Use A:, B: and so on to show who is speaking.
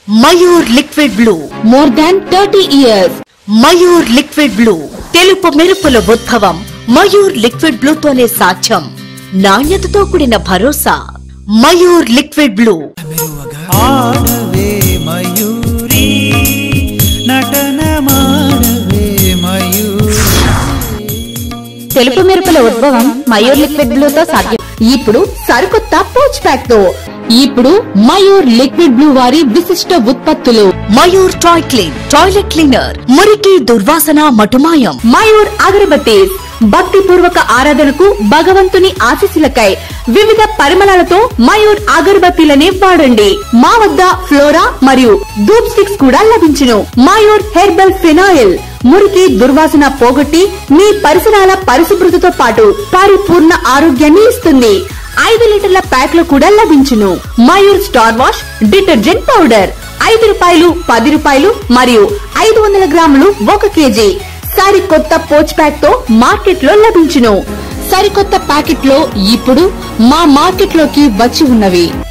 A: Mayur liquid blue
B: more than thirty years
A: Mayur liquid blue తెలుపు మెరుపుల ఉద్భవం Mayur liquid blue తోనే సాధ్యం నాణ్యతతో కూడిన భరోసా మయూర్ లిక్విడ్ బ్లూ
C: ఆడవే మయూరి నటన మాడవే మయూరి
B: తెలుపు మెరుపుల ఉద్భవం మయూర్ లిక్విడ్ బ్లూ తో సాధ్యం ఇప్పుడు సరికొత్త పోచ్ ప్యాక్ తో ఇప్పుడు మయూర్ లిక్విడ్ బ్లూ వారి విశిష్ట ఉత్పత్తులు
A: Mayur toi clean toilet cleaner మురికి దుర్వాసన మటుమాయం
B: మయూర్ అగరబత్తీస్ భక్తి పూర్వక ఆరాధనకు భగవంతుని ఆశీస్సులకై వివిధ పరిమళాలతో మయూర్ అగరబత్తీలనే వాడండి మా వద్ద ఫ్లోరా మరియు ధూప్ స్టిక్స్ కూడా లభించును మయూర్ హెర్బల్ ఫినాయిల్ మురికి దుర్వాసన పోగొట్టి మీ పరిసరాల పరిశుభ్రతతో పాటు పరిపూర్ణ ఆరోగ్యాన్ని ఇస్తుంది ఐదు లీటర్ల ప్యాక్లు కూడా లభించును Mayur star wash detergent powder ఐదు రూపాయలు పది రూపాయలు మరియు ఐదు వందల గ్రాములు ఒక కేజీ సరికొత్త పోచ్ ప్యాక్ తో మార్కెట్ లో లభించును సరికొత్త ప్యాకెట్ లో ఇప్పుడు మా మార్కెట్ లోకి వచ్చి ఉన్నవి